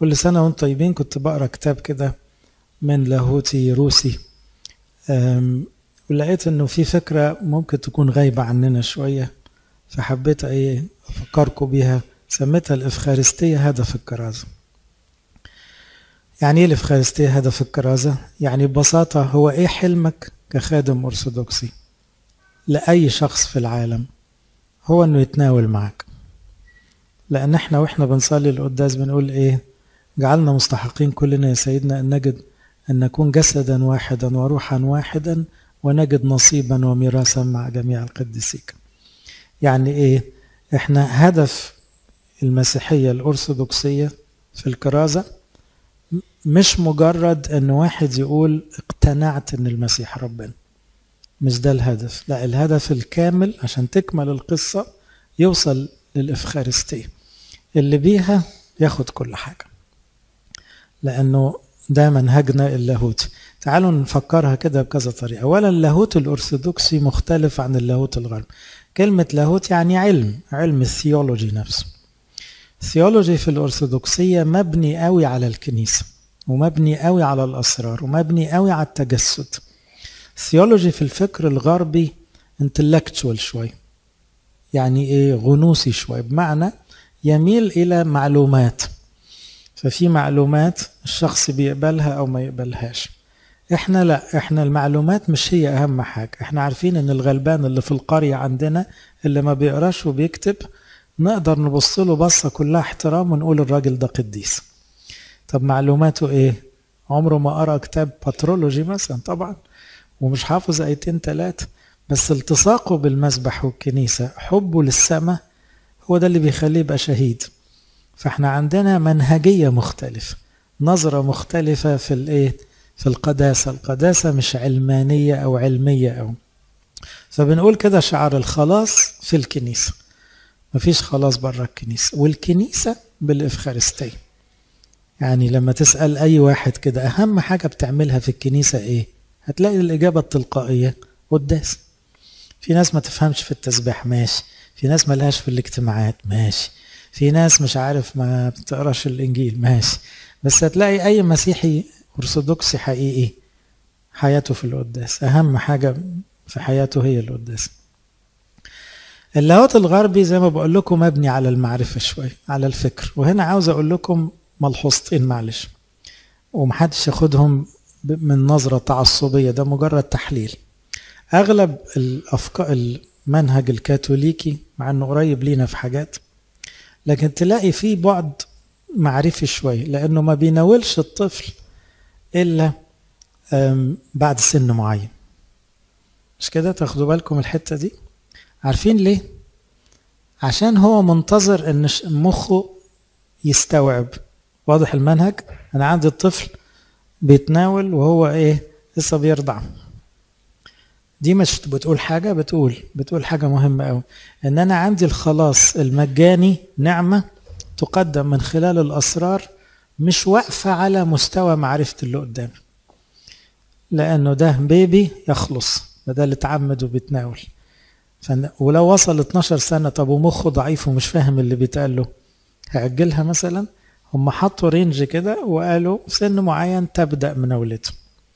كل سنة وانتم طيبين كنت بقرا كتاب كده من لاهوتي روسي ولقيت انه في فكرة ممكن تكون غايبة عننا شوية فحبيت ايه افكركم بيها سميتها الافخارستية هدف الكرازة يعني ايه الافخارستية هدف الكرازة يعني ببساطة هو ايه حلمك كخادم ارثوذكسي لأي شخص في العالم هو انه يتناول معك لان احنا واحنا بنصلي القداس بنقول ايه جعلنا مستحقين كلنا يا سيدنا ان نجد ان نكون جسدا واحدا وروحا واحدا ونجد نصيبا وميراثا مع جميع القديسين يعني ايه احنا هدف المسيحية الأرثوذكسية في الكرازة مش مجرد ان واحد يقول اقتنعت ان المسيح ربنا مش ده الهدف لا الهدف الكامل عشان تكمل القصة يوصل للإفخارستية اللي بيها ياخد كل حاجة لأنه ده منهجنا اللاهوتي تعالوا نفكرها كده بكذا طريقة أولا اللاهوت الأرثوذكسي مختلف عن اللاهوت الغربي كلمة لاهوت يعني علم علم الثيولوجي نفسه الثيولوجي في الأرثوذكسية مبني قوي على الكنيسة ومبني قوي على الأسرار ومبني قوي على التجسد الثيولوجي في الفكر الغربي انتلكتشوال شوي يعني ايه غنوصي شوي بمعنى يميل الى معلومات ففي معلومات الشخص بيقبلها او ما يقبلهاش احنا لا احنا المعلومات مش هي اهم حاجه احنا عارفين ان الغلبان اللي في القريه عندنا اللي ما بيقراش وبيكتب نقدر نبص له بصه كلها احترام ونقول الراجل ده قديس طب معلوماته ايه عمره ما قرا كتاب باترولوجي مثلا طبعا ومش حافظ ايتين ثلاثه بس التصاقه بالمسبح والكنيسه حبه للسماء هو ده اللي بيخليه يبقى شهيد فاحنا عندنا منهجيه مختلفه نظره مختلفه في الايه في القداسه القداسه مش علمانيه او علميه او فبنقول كده شعار الخلاص في الكنيسه مفيش خلاص بره الكنيسه والكنيسه بالافخارستيه يعني لما تسال اي واحد كده اهم حاجه بتعملها في الكنيسه ايه هتلاقي الاجابه التلقائيه قداس في ناس ما تفهمش في التسبيح ماشي في ناس ملهاش في الاجتماعات ماشي في ناس مش عارف ما بتقراش الانجيل ماشي بس هتلاقي اي مسيحي ارثوذكسي حقيقي حياته في القداس اهم حاجه في حياته هي القداس اللاهوت الغربي زي ما بقول لكم مبني على المعرفه شويه على الفكر وهنا عاوز اقول لكم ملحوظتين معلش ومحدش ياخدهم من نظره تعصبيه ده مجرد تحليل اغلب الافكار المنهج الكاثوليكي مع انه قريب لينا في حاجات لكن تلاقي فيه بعد معرفي شويه لانه ما بيناولش الطفل الا بعد سن معين مش كده تاخدوا بالكم الحته دي عارفين ليه عشان هو منتظر ان مخه يستوعب واضح المنهج انا عندي الطفل بيتناول وهو ايه لسه بيرضع دي مش بتقول حاجة بتقول بتقول حاجة مهمة أوي إن أنا عندي الخلاص المجاني نعمة تقدم من خلال الأسرار مش واقفة على مستوى معرفة اللي قدامي لأنه ده بيبي يخلص ده اللي اتعمد وبيتناول ولو وصل 12 سنة طب ومخه ضعيف ومش فاهم اللي بيتقال له هأجلها مثلا هم حطوا رينج كده وقالوا سن معين تبدأ مناولته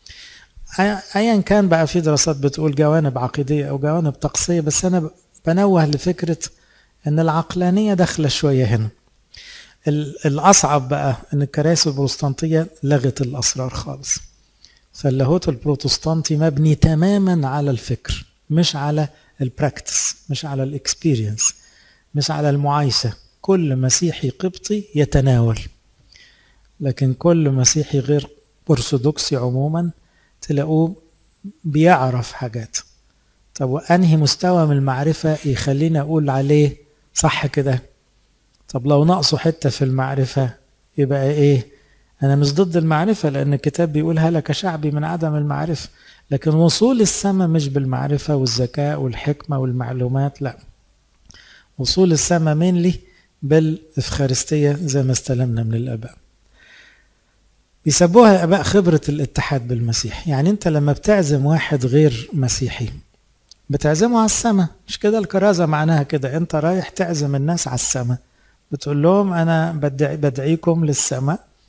ايا كان بقى في دراسات بتقول جوانب عقيديه او جوانب طقسيه بس انا بنوه لفكره ان العقلانيه داخله شويه هنا الاصعب بقى ان الكراسي البروتستانتيه لغت الاسرار خالص فاللاهوت البروتستانتي مبني تماما على الفكر مش على البراكتس مش على الاكسبيرينس مش على المعايشه كل مسيحي قبطي يتناول لكن كل مسيحي غير ارثوذكسي عموما تلاقوه بيعرف حاجات طب وانهي مستوى من المعرفه يخليني اقول عليه صح كده طب لو ناقصه حته في المعرفه يبقى ايه انا مش ضد المعرفه لان الكتاب بيقول هلك شعبي من عدم المعرفه لكن وصول السماء مش بالمعرفه والذكاء والحكمه والمعلومات لا وصول السماء مين بالافخارستيه زي ما استلمنا من الاباء بيسموها اباء خبره الاتحاد بالمسيح يعني انت لما بتعزم واحد غير مسيحي بتعزمه على السماء مش كده الكرازه معناها كده انت رايح تعزم الناس على السماء بتقول لهم انا بدعي بدعيكم للسماء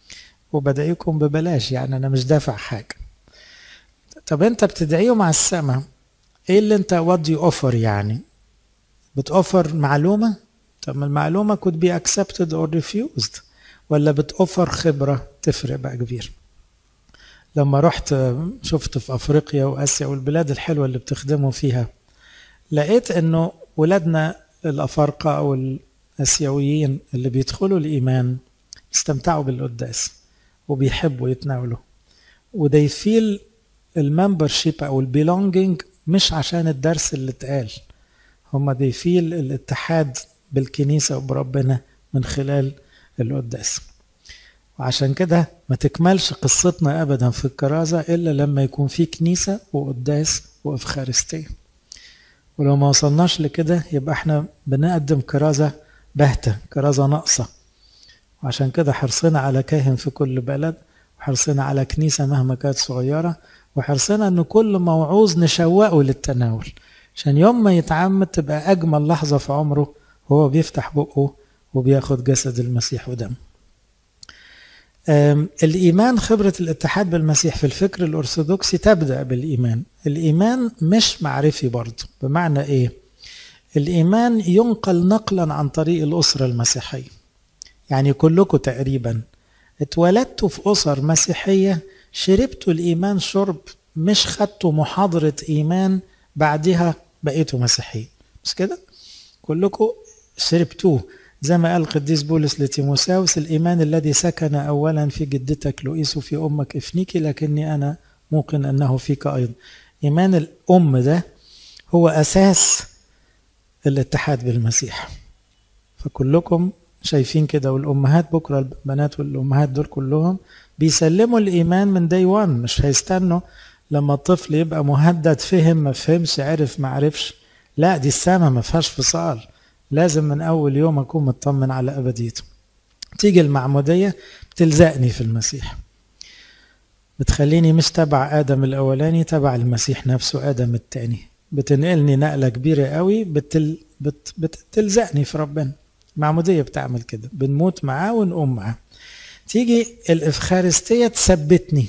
وبدعيكم ببلاش يعني أنا مش دافع حاجة طب أنت بتدعيه مع السماء إيه اللي أنت what do you offer يعني بتوفر معلومة طب ما المعلومة could be accepted or refused ولا بتوفر خبرة تفرق بقى كبير لما رحت شفت في أفريقيا وآسيا والبلاد الحلوة اللي بتخدموا فيها لقيت إنه ولادنا الأفارقة أو الآسيويين اللي بيدخلوا الإيمان استمتعوا بالقداس وبيحبوا يتناولوا وده فيل الممبرشيب أو البيلونجينج مش عشان الدرس اللي اتقال هما دي فيل الاتحاد بالكنيسة وبربنا من خلال القداس وعشان كده ما تكملش قصتنا ابدا في الكرازة الا لما يكون في كنيسة وقداس وافخارستية ولو ما وصلناش لكده يبقى احنا بنقدم كرازة باهتة كرازة ناقصة وعشان كده حرصنا على كاهن في كل بلد وحرصنا على كنيسة مهما كانت صغيرة وحرصنا ان كل موعوظ نشوقه للتناول عشان يوم ما يتعمد تبقى اجمل لحظة في عمره هو بيفتح بقه وبياخد جسد المسيح ودمه الإيمان خبرة الاتحاد بالمسيح في الفكر الأرثوذكسي تبدأ بالإيمان الإيمان مش معرفي برضه بمعنى إيه؟ الإيمان ينقل نقلا عن طريق الأسرة المسيحية يعني كلكم تقريبا اتولدتوا في أسر مسيحية شربتوا الإيمان شرب مش خدتوا محاضرة إيمان بعدها بقيتوا مسيحيين مش كده؟ كلكم شربتوه زي ما قال القديس بولس لتيموساوس الإيمان الذي سكن أولا في جدتك لؤيس وفي أمك إفنيكي لكني أنا موقن أنه فيك أيضا إيمان الأم ده هو أساس الاتحاد بالمسيح فكلكم شايفين كده والأمهات بكرة البنات والأمهات دول كلهم بيسلموا الإيمان من داي وان مش هيستنوا لما الطفل يبقى مهدد فهم ما فهمش عرف ما عرفش لا دي السما ما فيهاش فصال لازم من أول يوم أكون مطمن على أبديته تيجي المعمودية بتلزقني في المسيح بتخليني مش تبع آدم الأولاني تبع المسيح نفسه آدم التاني بتنقلني نقلة كبيرة قوي بتل بت بتلزقني في ربنا المعمودية بتعمل كده بنموت معاه ونقوم معاه تيجي الإفخارستية تثبتني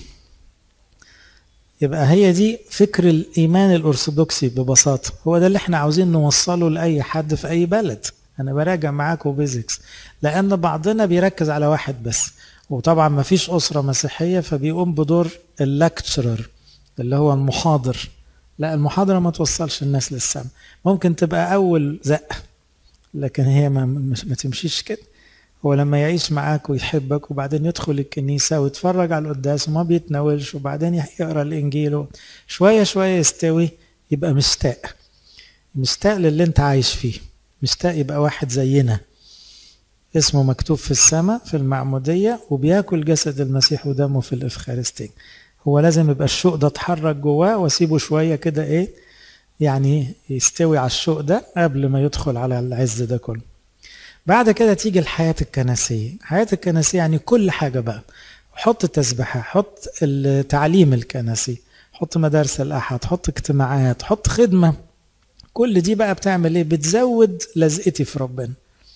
يبقى هي دي فكر الإيمان الأرثوذكسي ببساطة هو ده اللي احنا عاوزين نوصله لأي حد في أي بلد أنا براجع معاكم بيزكس لأن بعضنا بيركز على واحد بس وطبعا ما فيش أسرة مسيحية فبيقوم بدور اللكتشرر اللي هو المحاضر لا المحاضرة ما توصلش الناس للسما ممكن تبقى أول زقة لكن هي ما, ما تمشيش كده هو لما يعيش معاك ويحبك وبعدين يدخل الكنيسة ويتفرج على القداس وما بيتناولش وبعدين يقرا الإنجيل شوية شوية يستوي يبقى مشتاق مشتاق للي انت عايش فيه مشتاق يبقى واحد زينا اسمه مكتوب في السماء في المعمودية وبياكل جسد المسيح ودمه في الإفخارستين هو لازم يبقى الشوق ده اتحرك جواه واسيبه شوية كده ايه يعني يستوي على الشوق ده قبل ما يدخل على العز ده كله بعد كده تيجي الحياة الكنسية الحياة الكنسية يعني كل حاجة بقى حط تسبحة حط التعليم الكنسي حط مدارس الأحد حط اجتماعات حط خدمة كل دي بقى بتعمل ايه بتزود لزقتي في ربنا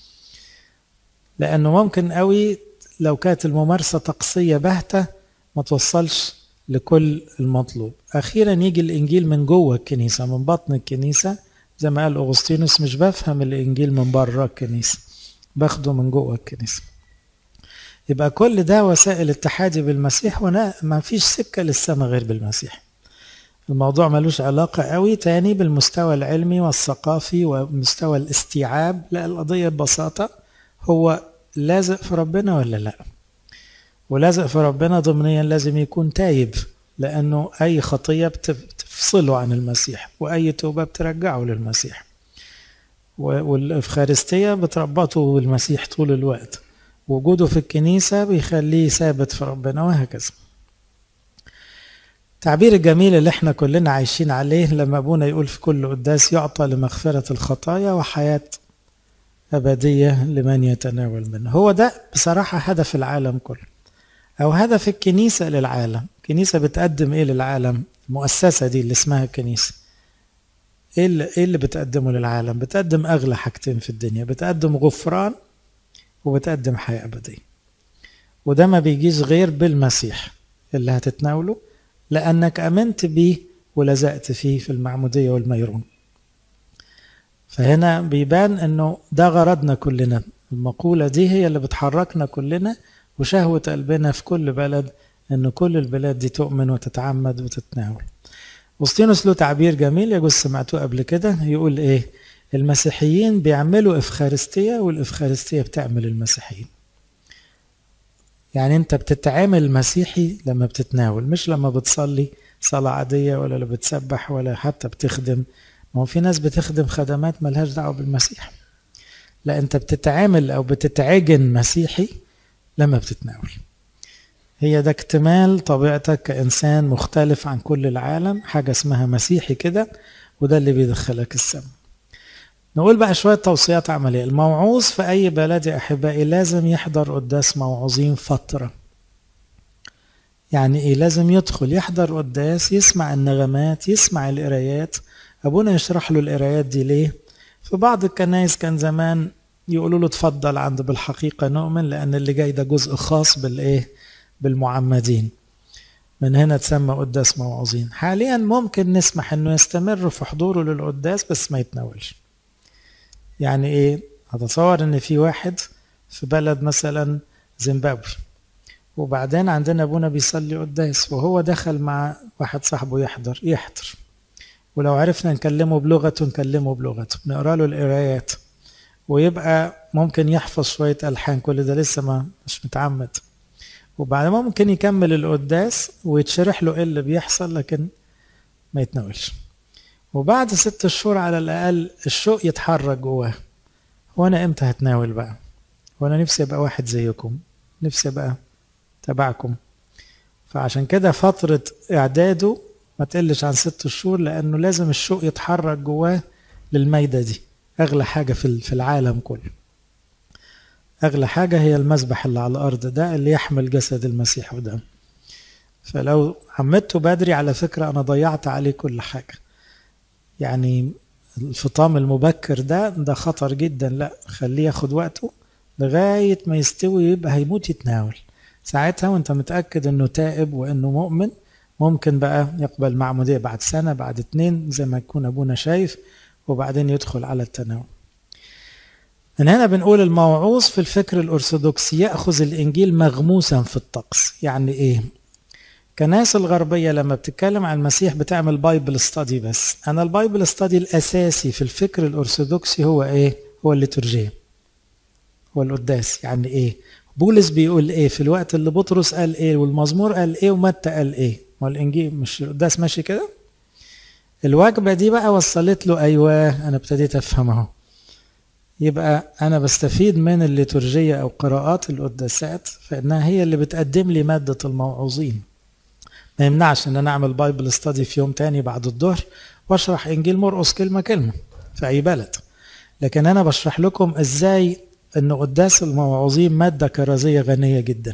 لأنه ممكن قوي لو كانت الممارسة طقسية باهتة ما توصلش لكل المطلوب أخيرا يجي الإنجيل من جوه الكنيسة من بطن الكنيسة زي ما قال أغسطينوس مش بفهم الإنجيل من بره الكنيسة باخده من جوه الكنيسة يبقى كل ده وسائل اتحادي بالمسيح وانا ما فيش سكة للسماء غير بالمسيح الموضوع ملوش علاقة قوي تاني بالمستوى العلمي والثقافي ومستوى الاستيعاب لا القضية ببساطة هو لازق في ربنا ولا لا ولازق في ربنا ضمنيا لازم يكون تايب لأنه أي خطية بتفصله عن المسيح وأي توبة بترجعه للمسيح والإفخارستية بتربطه بالمسيح طول الوقت وجوده في الكنيسة بيخليه ثابت في ربنا وهكذا التعبير الجميل اللي احنا كلنا عايشين عليه لما ابونا يقول في كل قداس يعطى لمغفرة الخطايا وحياة أبدية لمن يتناول منه هو ده بصراحة هدف العالم كله أو هدف الكنيسة للعالم الكنيسة بتقدم إيه للعالم المؤسسة دي اللي اسمها الكنيسة ايه اللي, إيه اللي بتقدمه للعالم بتقدم اغلى حاجتين في الدنيا بتقدم غفران وبتقدم حياه ابديه وده ما بيجيش غير بالمسيح اللي هتتناوله لأنك أمنت بيه ولزقت فيه في المعمودية والميرون فهنا بيبان أنه ده غرضنا كلنا المقولة دي هي اللي بتحركنا كلنا وشهوة قلبنا في كل بلد أن كل البلاد دي تؤمن وتتعمد وتتناول أوسطينوس له تعبير جميل يجوز سمعتوه قبل كده يقول إيه المسيحيين بيعملوا إفخارستية والإفخارستية بتعمل المسيحيين يعني أنت بتتعامل مسيحي لما بتتناول مش لما بتصلي صلاة عادية ولا لا بتسبح ولا حتى بتخدم ما هو في ناس بتخدم خدمات ملهاش دعوة بالمسيح لا أنت بتتعامل أو بتتعجن مسيحي لما بتتناول هي ده اكتمال طبيعتك كإنسان مختلف عن كل العالم حاجة اسمها مسيحي كده وده اللي بيدخلك السماء نقول بقى شوية توصيات عملية الموعوظ في أي بلد يا أحبائي لازم يحضر قداس موعوظين فترة يعني إيه لازم يدخل يحضر قداس يسمع النغمات يسمع القرايات أبونا يشرح له القرايات دي ليه في بعض الكنايس كان زمان يقولوا له اتفضل عند بالحقيقة نؤمن لأن اللي جاي ده جزء خاص بالإيه بالمعمدين من هنا تسمى قداس موعظين حاليا ممكن نسمح انه يستمر في حضوره للقداس بس ما يتناولش يعني ايه هتصور ان في واحد في بلد مثلا زيمبابوي وبعدين عندنا ابونا بيصلي قداس وهو دخل مع واحد صاحبه يحضر يحضر ولو عرفنا نكلمه بلغته نكلمه بلغته نقرا له القرايات ويبقى ممكن يحفظ شويه الحان كل ده لسه ما مش متعمد وبعد ما ممكن يكمل القداس ويتشرح له ايه اللي بيحصل لكن ما يتناولش وبعد ست شهور على الاقل الشوق يتحرك جواه هو انا امتى هتناول بقى وانا نفسي ابقى واحد زيكم نفسي ابقى تبعكم فعشان كده فترة إعداده ما تقلش عن ست شهور لأنه لازم الشوق يتحرك جواه للميدة دي أغلى حاجة في العالم كله أغلى حاجة هي المذبح اللي على الأرض ده اللي يحمل جسد المسيح وده فلو عمدته بدري على فكرة أنا ضيعت عليه كل حاجة يعني الفطام المبكر ده ده خطر جدا لا خليه ياخد وقته لغاية ما يستوي يبقى هيموت يتناول ساعتها وانت متأكد انه تائب وانه مؤمن ممكن بقى يقبل معمودية بعد سنة بعد اتنين زي ما يكون ابونا شايف وبعدين يدخل على التناول من هنا بنقول الموعوظ في الفكر الأرثوذكسي يأخذ الإنجيل مغموسا في الطقس يعني إيه؟ كناس الغربية لما بتتكلم عن المسيح بتعمل بايبل ستادي بس أنا البايبل ستادي الأساسي في الفكر الأرثوذكسي هو إيه؟ هو الليتورجية هو القداس يعني إيه؟ بولس بيقول إيه في الوقت اللي بطرس قال إيه والمزمور قال إيه ومتى قال إيه؟ ما الإنجيل مش القداس ماشي كده؟ الوجبة دي بقى وصلت له أيوه أنا ابتديت أفهم أهو يبقى أنا بستفيد من الليتورجية أو قراءات القداسات فإنها هي اللي بتقدم لي مادة الموعوظين ما يمنعش إن أنا أعمل بايبل ستادي في يوم تاني بعد الظهر وأشرح إنجيل مرقس كلمة كلمة في أي بلد لكن أنا بشرح لكم إزاي إن قداس الموعوظين مادة كرازية غنية جدا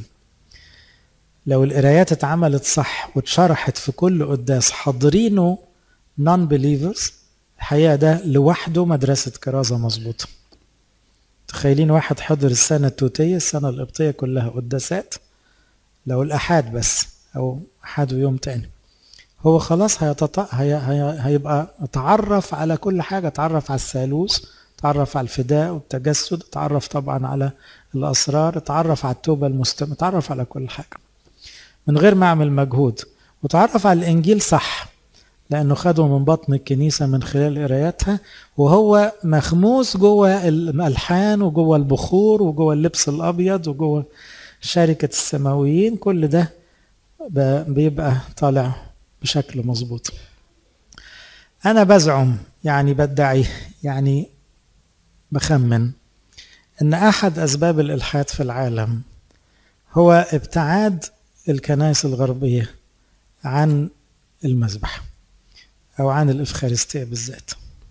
لو القرايات اتعملت صح واتشرحت في كل قداس حاضرينه نون بليفرز الحقيقة ده لوحده مدرسة كرازة مظبوطة تخيلين واحد حضر السنة التوتية السنة القبطية كلها قداسات لو الأحاد بس أو أحد ويوم تاني هو خلاص هيتط... هي... هي... هيبقى اتعرف على كل حاجة اتعرف على الثالوث اتعرف على الفداء والتجسد اتعرف طبعا على الأسرار اتعرف على التوبة المستمرة اتعرف على كل حاجة من غير ما أعمل مجهود وتعرف على الإنجيل صح لأنه خده من بطن الكنيسة من خلال قراياتها وهو مخموس جوه الألحان وجوه البخور وجوه اللبس الأبيض وجوه شركة السماويين كل ده بيبقى طالع بشكل مظبوط أنا بزعم يعني بدعي يعني بخمن أن أحد أسباب الإلحاد في العالم هو ابتعاد الكنائس الغربية عن المذبح أو عن الإفخارستية بالذات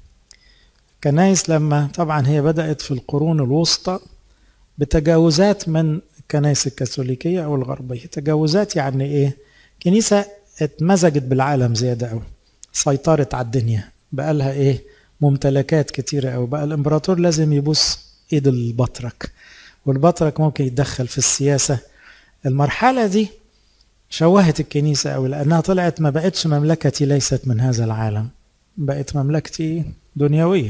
كنايس لما طبعا هي بدأت في القرون الوسطى بتجاوزات من الكنائس الكاثوليكية أو الغربية تجاوزات يعني إيه كنيسة اتمزجت بالعالم زيادة أوي سيطرت على الدنيا بقى لها إيه ممتلكات كتيرة أوي بقى الإمبراطور لازم يبوس إيد البطرك والبطرك ممكن يتدخل في السياسة المرحلة دي شوهت الكنيسة أوي لأنها طلعت ما بقتش مملكتي ليست من هذا العالم بقت مملكتي دنيوية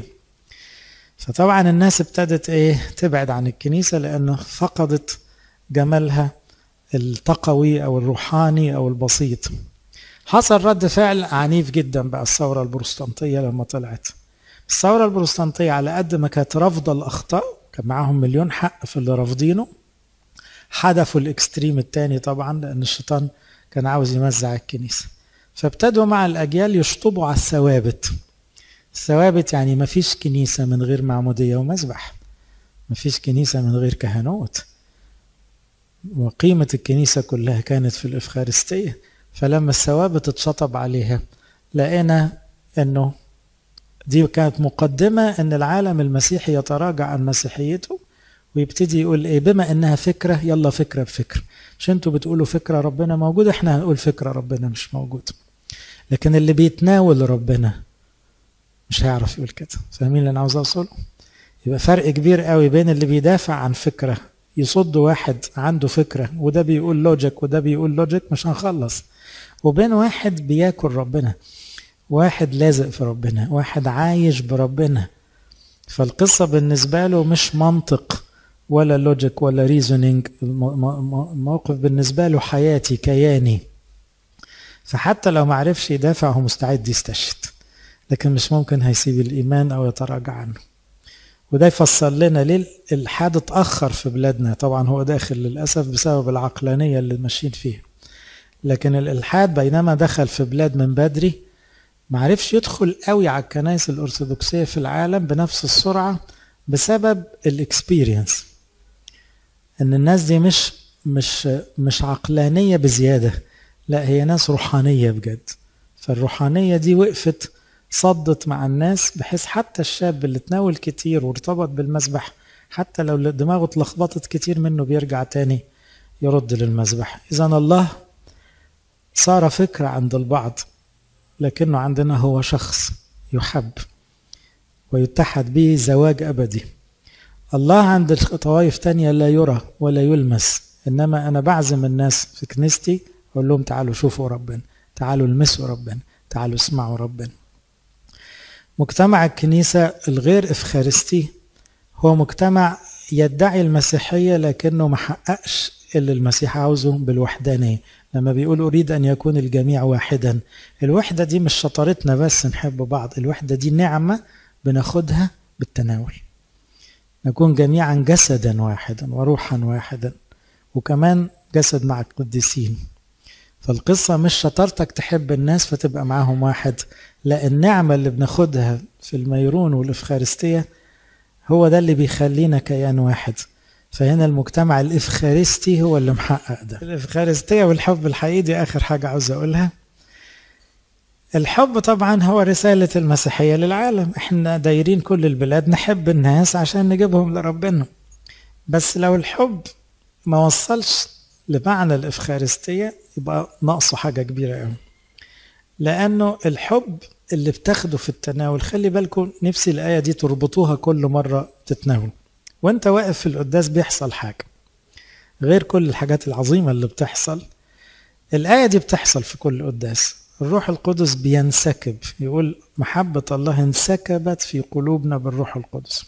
فطبعا الناس ابتدت ايه تبعد عن الكنيسة لأنه فقدت جمالها التقوي أو الروحاني أو البسيط حصل رد فعل عنيف جدا بقى الثورة البروتستانتية لما طلعت الثورة البروتستانتية على قد ما كانت رافضة الأخطاء كان معاهم مليون حق في اللي رافضينه حدفوا الاكستريم التاني طبعا لأن الشيطان كان عاوز يمزع الكنيسة فابتدوا مع الأجيال يشطبوا على الثوابت الثوابت يعني ما فيش كنيسة من غير معمودية ومذبح ما فيش كنيسة من غير كهنوت وقيمة الكنيسة كلها كانت في الإفخارستية فلما الثوابت اتشطب عليها لقينا انه دي كانت مقدمة ان العالم المسيحي يتراجع عن مسيحيته ويبتدي يقول ايه بما انها فكرة يلا فكرة بفكرة مش انتوا بتقولوا فكرة ربنا موجود احنا هنقول فكرة ربنا مش موجود لكن اللي بيتناول ربنا مش هيعرف يقول كده فاهمين اللي انا عاوز اوصله يبقى فرق كبير قوي بين اللي بيدافع عن فكرة يصد واحد عنده فكرة وده بيقول لوجيك وده بيقول لوجيك مش هنخلص وبين واحد بياكل ربنا واحد لازق في ربنا واحد عايش بربنا فالقصة بالنسبة له مش منطق ولا لوجيك ولا ريزونينج الموقف بالنسبة له حياتي كياني فحتى لو معرفش يدافع هو مستعد يستشهد لكن مش ممكن هيسيب الإيمان أو يتراجع عنه وده يفسر لنا ليه الحاد اتأخر في بلادنا طبعا هو داخل للأسف بسبب العقلانية اللي ماشيين فيها لكن الإلحاد بينما دخل في بلاد من بدري معرفش يدخل قوي على الكنائس الأرثوذكسية في العالم بنفس السرعة بسبب الاكسبيرينس ان الناس دي مش مش مش عقلانية بزيادة لا هي ناس روحانية بجد فالروحانية دي وقفت صدت مع الناس بحيث حتى الشاب اللي تناول كتير وارتبط بالمسبح حتى لو دماغه اتلخبطت كتير منه بيرجع تاني يرد للمسبح إذا الله صار فكرة عند البعض لكنه عندنا هو شخص يحب ويتحد به زواج أبدي الله عند الطوائف تانية لا يرى ولا يلمس إنما أنا بعزم الناس في كنيستي أقول لهم تعالوا شوفوا ربنا تعالوا المسوا ربنا تعالوا اسمعوا ربنا مجتمع الكنيسة الغير إفخارستي هو مجتمع يدعي المسيحية لكنه ما حققش اللي المسيح عاوزه بالوحدانية لما بيقول أريد أن يكون الجميع واحدا الوحدة دي مش شطارتنا بس نحب بعض الوحدة دي نعمة بناخدها بالتناول نكون جميعا جسدا واحدا وروحا واحدا وكمان جسد مع القديسين فالقصة مش شطارتك تحب الناس فتبقى معاهم واحد لا النعمة اللي بناخدها في الميرون والإفخارستية هو ده اللي بيخلينا كيان واحد فهنا المجتمع الإفخارستي هو اللي محقق ده الإفخارستية والحب الحقيقي دي آخر حاجة عاوز أقولها الحب طبعا هو رسالة المسيحية للعالم احنا دايرين كل البلاد نحب الناس عشان نجيبهم لربنا بس لو الحب ما وصلش لمعنى الإفخارستية يبقى ناقصه حاجة كبيرة قوي لأنه الحب اللي بتاخده في التناول خلي بالكم نفسي الآية دي تربطوها كل مرة تتناول وانت واقف في القداس بيحصل حاجة غير كل الحاجات العظيمة اللي بتحصل الآية دي بتحصل في كل قداس الروح القدس بينسكب يقول محبة الله انسكبت في قلوبنا بالروح القدس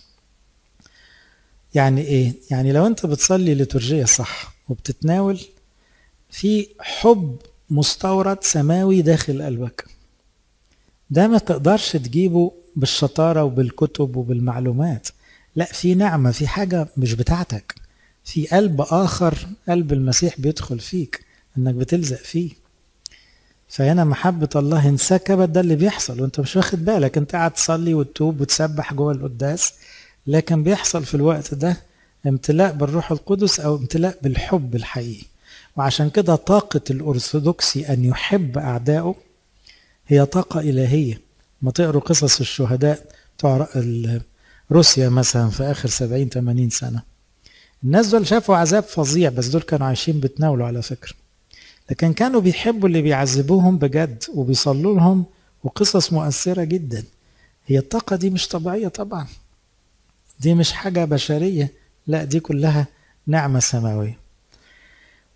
يعني ايه؟ يعني لو انت بتصلي لترجية صح وبتتناول في حب مستورد سماوي داخل قلبك ده ما تقدرش تجيبه بالشطارة وبالكتب وبالمعلومات لا في نعمة في حاجة مش بتاعتك في قلب آخر قلب المسيح بيدخل فيك انك بتلزق فيه فهنا محبة الله انسكبت ده اللي بيحصل وانت مش واخد بالك انت قاعد تصلي وتتوب وتسبح جوه القداس لكن بيحصل في الوقت ده امتلاء بالروح القدس او امتلاء بالحب الحقيقي وعشان كده طاقة الأرثوذكسي أن يحب أعدائه هي طاقة إلهية ما تقروا قصص الشهداء بتوع روسيا مثلا في آخر 70 80 سنة الناس دول شافوا عذاب فظيع بس دول كانوا عايشين بتناولوا على فكرة لكن كانوا بيحبوا اللي بيعذبوهم بجد وبيصلوا لهم وقصص مؤثرة جدا هي الطاقة دي مش طبيعية طبعا دي مش حاجة بشرية لا دي كلها نعمة سماوية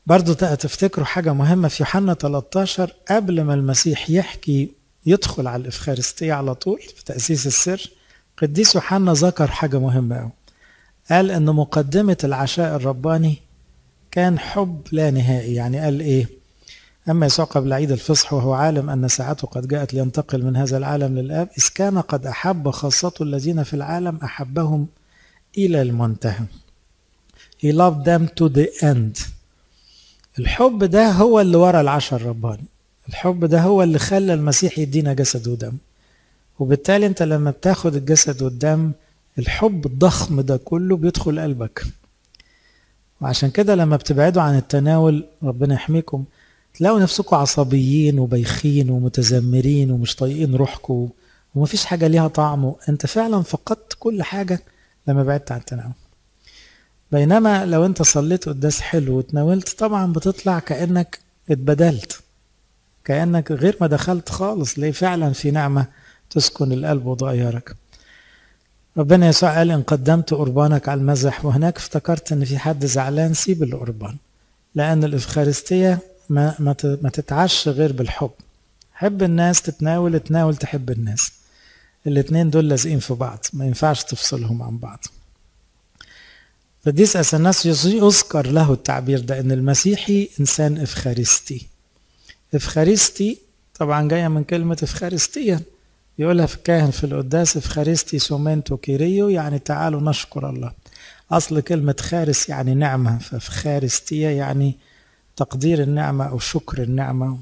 برضو تفتكروا حاجة مهمة في يوحنا 13 قبل ما المسيح يحكي يدخل على الإفخارستية على طول في تأسيس السر قديس يوحنا ذكر حاجة مهمة أوي قال إن مقدمة العشاء الرباني كان حب لا نهائي يعني قال إيه أما يسوع قبل عيد الفصح وهو عالم أن ساعته قد جاءت لينتقل من هذا العالم للآب إذ كان قد أحب خاصته الذين في العالم أحبهم إلى المنتهى He loved them to the end الحب ده هو اللي ورا العشاء الرباني الحب ده هو اللي خلى المسيح يدينا جسد ودم وبالتالي انت لما بتاخد الجسد والدم الحب الضخم ده كله بيدخل قلبك وعشان كده لما بتبعدوا عن التناول ربنا يحميكم تلاقوا نفسكم عصبيين وبايخين ومتذمرين ومش طايقين روحكم ومفيش حاجه ليها طعم انت فعلا فقدت كل حاجه لما بعدت عن التناول بينما لو انت صليت قداس حلو وتناولت طبعا بتطلع كانك اتبدلت كانك غير ما دخلت خالص ليه فعلا في نعمه تسكن القلب وتغيرك ربنا يسوع قال ان قدمت قربانك على المذبح وهناك افتكرت ان في حد زعلان سيب القربان لان الافخارستيه ما ما ما تتعش غير بالحب حب الناس تتناول تناول تحب الناس الاتنين دول لازقين في بعض ما ينفعش تفصلهم عن بعض قديس اثناسيوس يذكر له التعبير ده ان المسيحي انسان افخارستي افخارستي طبعا جايه من كلمه افخارستيه يقولها في الكاهن في القداس افخارستي سومنتو كيريو يعني تعالوا نشكر الله اصل كلمه خارس يعني نعمه فافخارستيه يعني تقدير النعمه او شكر النعمه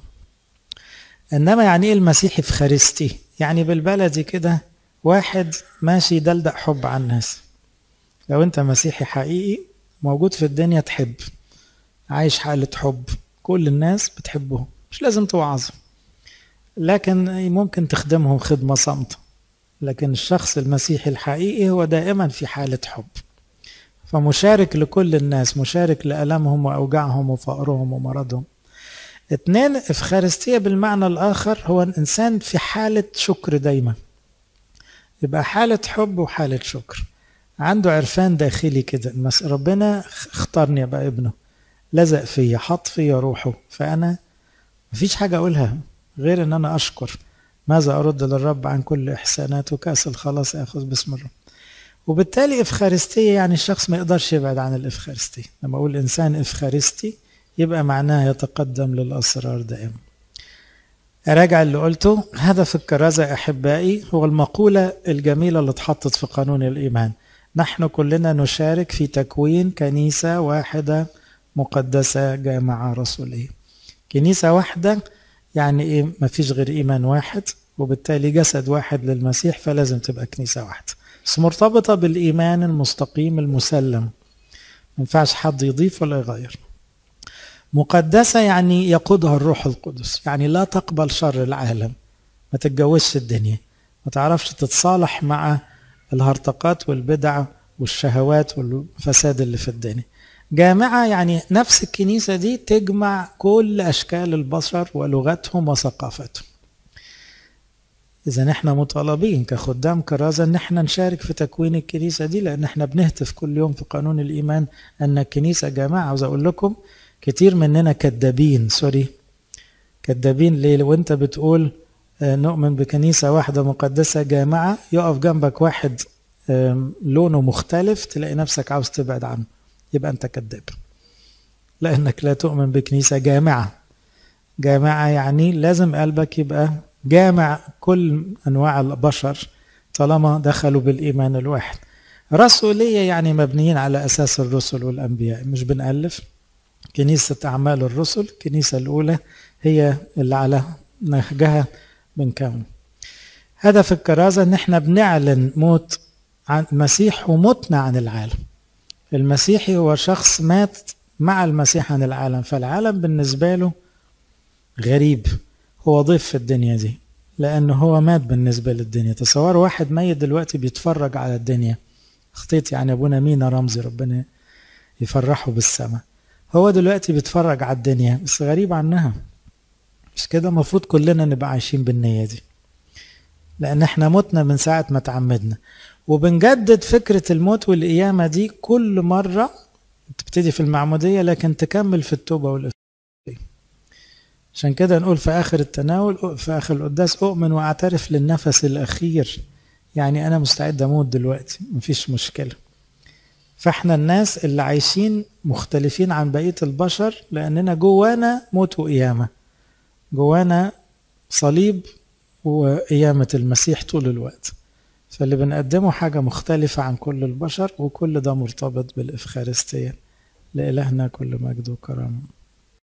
انما يعني ايه المسيحي افخارستي يعني بالبلدي كده واحد ماشي يدلدق حب على الناس لو انت مسيحي حقيقي موجود في الدنيا تحب عايش حالة حب كل الناس بتحبهم مش لازم توعظهم لكن ممكن تخدمهم خدمة صامتة لكن الشخص المسيحي الحقيقي هو دائما في حالة حب فمشارك لكل الناس مشارك لألمهم وأوجاعهم وفقرهم ومرضهم اتنين افخارستية بالمعنى الآخر هو الإنسان في حالة شكر دايما يبقى حالة حب وحالة شكر عنده عرفان داخلي كده ربنا اختارني ابقى ابنه لزق فيا حط فيا روحه فانا مفيش حاجه اقولها غير ان انا اشكر ماذا ارد للرب عن كل احساناته كاس الخلاص اخذ باسم الرب وبالتالي افخارستيه يعني الشخص ما يقدرش يبعد عن الافخارستيه لما اقول انسان افخارستي يبقى معناه يتقدم للاسرار دائما أراجع اللي قلته هدف الكرازة أحبائي هو المقولة الجميلة اللي اتحطت في قانون الإيمان نحن كلنا نشارك في تكوين كنيسة واحدة مقدسة جامعة رسولية كنيسة واحدة يعني إيه مفيش غير إيمان واحد وبالتالي جسد واحد للمسيح فلازم تبقى كنيسة واحدة بس مرتبطة بالإيمان المستقيم المسلم ما ينفعش حد يضيف ولا يغير مقدسة يعني يقودها الروح القدس يعني لا تقبل شر العالم ما تتجوزش الدنيا ما تعرفش تتصالح مع الهرطقات والبدع والشهوات والفساد اللي في الدنيا جامعة يعني نفس الكنيسة دي تجمع كل أشكال البشر ولغتهم وثقافتهم إذا احنا مطالبين كخدام كرازة إن احنا نشارك في تكوين الكنيسة دي لأن احنا بنهتف كل يوم في قانون الإيمان أن الكنيسة جامعة عاوز أقول لكم كتير مننا كذابين سوري كذابين ليه وانت بتقول نؤمن بكنيسة واحدة مقدسة جامعة يقف جنبك واحد لونه مختلف تلاقي نفسك عاوز تبعد عنه يبقى انت كذاب لانك لا تؤمن بكنيسة جامعة جامعة يعني لازم قلبك يبقى جامع كل انواع البشر طالما دخلوا بالايمان الواحد رسولية يعني مبنيين على اساس الرسل والانبياء مش بنألف كنيسة أعمال الرسل الكنيسة الأولى هي اللي على نهجها بنكون هدف الكرازة إن إحنا بنعلن موت عن المسيح وموتنا عن العالم المسيحي هو شخص مات مع المسيح عن العالم فالعالم بالنسبة له غريب هو ضيف في الدنيا دي لأنه هو مات بالنسبة للدنيا تصوروا واحد ميت دلوقتي بيتفرج على الدنيا خطيت يعني أبونا مينا رمزي ربنا يفرحه بالسماء هو دلوقتي بيتفرج على الدنيا بس غريب عنها مش كده المفروض كلنا نبقى عايشين بالنية دي لأن احنا متنا من ساعة ما تعمدنا وبنجدد فكرة الموت والقيامة دي كل مرة تبتدي في المعمودية لكن تكمل في التوبة والإفخارستية عشان كده نقول في آخر التناول في آخر القداس أؤمن وأعترف للنفس الأخير يعني أنا مستعد أموت دلوقتي مفيش مشكلة فاحنا الناس اللي عايشين مختلفين عن بقية البشر لأننا جوانا موت وقيامة جوانا صليب وقيامة المسيح طول الوقت فاللي بنقدمه حاجة مختلفة عن كل البشر وكل ده مرتبط بالإفخارستية لإلهنا كل مجد وكرامه